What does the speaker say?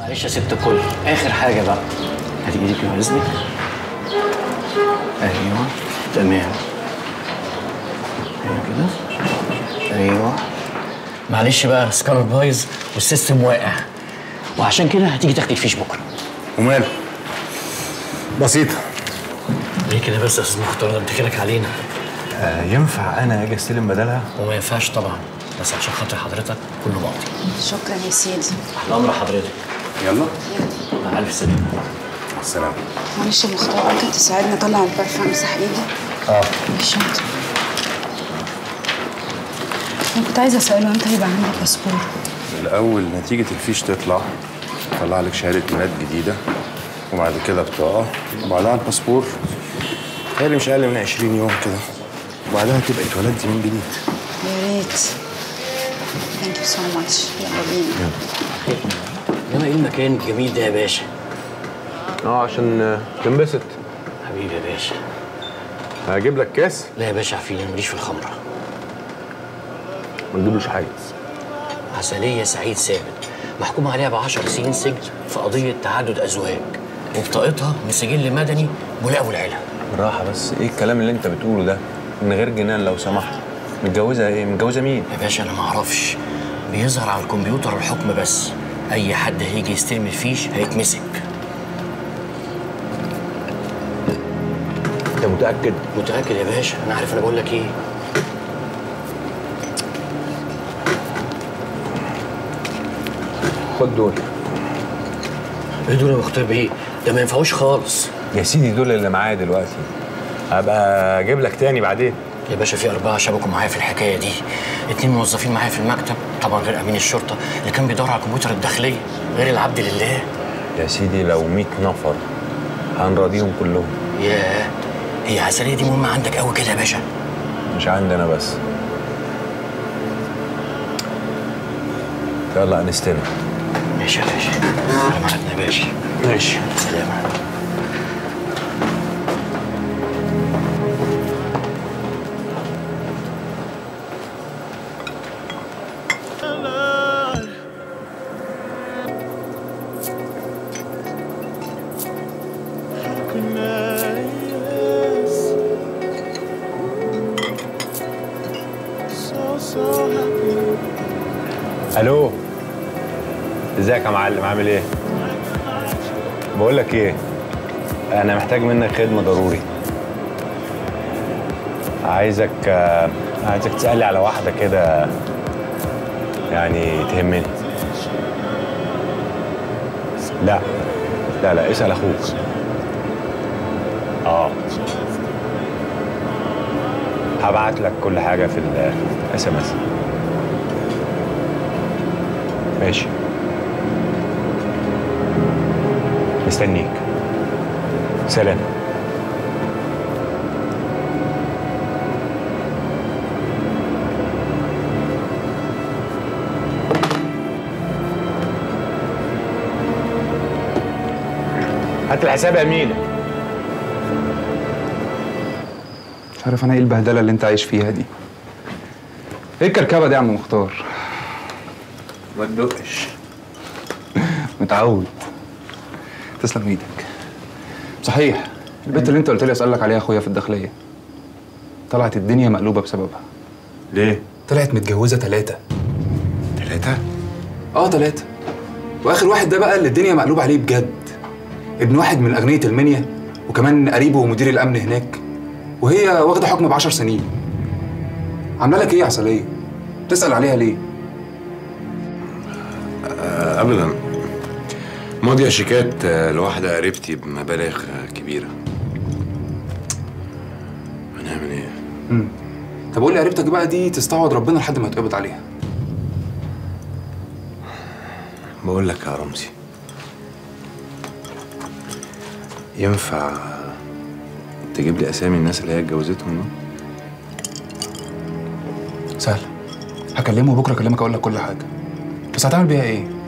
معلش يا ست الكل اخر حاجه بقى هاتي ايدك يا اذنك ايوه تمام ايوه كده ايوه معلش بقى سكانر بايظ والسيستم واقع وعشان كده هتيجي تاخدي الفيش بكره وماله بسيطة ليه كده بس يا استاذ مختار ده بتكلك علينا آه ينفع انا اجي استلم بدلها؟ وما ينفعش طبعا بس عشان خاطر حضرتك كله ماضي شكرا يا سيدي تحت امر حضرتك يلا مع الف سلامه مع السلامة معلش يا مختار ممكن تساعدني اطلع البرفان امسح ايدي اه الشنطة انا كنت عايزه اساله امتى هيبقى عندي باسبور الأول نتيجة الفيش تطلع طلع لك شهادة ميلاد جديدة وبعد كده بطاقة وبعدها الباسبور تهيألي مش أقل من 20 يوم كده وبعدها تبقى اتولدتي من جديد يا ريت ثانك يو سو ماتش يلا بينا انما ايه المكان الجميل ده يا باشا اه عشان تنبسط حبيبي يا باشا هجيب لك كاس لا يا باشا عفيني ماليش في الخمره ما تجيبلوش حاجة عسلية سعيد ثابت محكوم عليها ب 10 سنين سجن في قضية تعدد أزواج وبطاقتها من سجل مدني ملاقب العيلة بالراحة بس ايه الكلام اللي انت بتقوله ده؟ من غير جنان لو سمحت. متجوزة ايه؟ متجوزة مين؟ يا باشا أنا معرفش بيظهر على الكمبيوتر الحكم بس أي حد هيجي يستلم الفيش هيتمسك انت متأكد؟ متأكد يا باشا أنا عارف أنا بقول لك إيه خد دول. إيه دول يا مختار بيه ده ما ينفعوش خالص يا سيدي دول اللي معايا دلوقتي. هبقى اجيب لك تاني بعدين. يا باشا في أربعة شبكوا معايا في الحكاية دي اتنين موظفين معايا في المكتب طبعا غير أمين الشرطة اللي كان بيدور على الكمبيوتر الداخلية غير العبد لله يا سيدي لو 100 نفر هنراضيهم كلهم. ياه هي عسلية دي مهمة عندك قوي كده يا باشا مش عندنا بس. يلا نستلم. ماشي يا باشا سلام عليكم يا باشا ماشي. سلام الو ازيك يا معلم عامل ايه بقول لك ايه انا محتاج منك خدمه ضروري عايزك آه، عايزك تسالي على واحده كده يعني تهمني لا لا لا اسال اخوك اه هبعت لك كل حاجه في الاس ام اس ماشي مستنيك سلام هات الحساب يا مينا مش عارف انا ايه البهدله اللي انت عايش فيها دي ايه الكركبه دي يا عم مختار ما تدقش متعود تسلم ايدك صحيح البنت اللي انت قلت لي اسالك عليها اخويا في الداخليه طلعت الدنيا مقلوبه بسببها ليه؟ طلعت متجوزه ثلاثه ثلاثة؟ اه ثلاثه واخر واحد ده بقى اللي الدنيا مقلوبه عليه بجد ابن واحد من اغنيه المنيا وكمان قريبه ومدير الامن هناك وهي واخده حكم ب 10 سنين عامله لك ايه يا عسليه تسال عليها ليه آه أبدا ماضية شيكات آه، لواحدة قريبتي بمبالغ آه، كبيرة هنعمل ايه؟ امم طب قول لي قريبتك بقى دي تستعوض ربنا لحد ما يتقبض عليها بقول لك يا رمزي ينفع تجيب لي اسامي الناس اللي هي اتجوزتهم دول؟ سهل هكلمه بكره اكلمك اقول لك كل حاجه بس هتعمل بيها ايه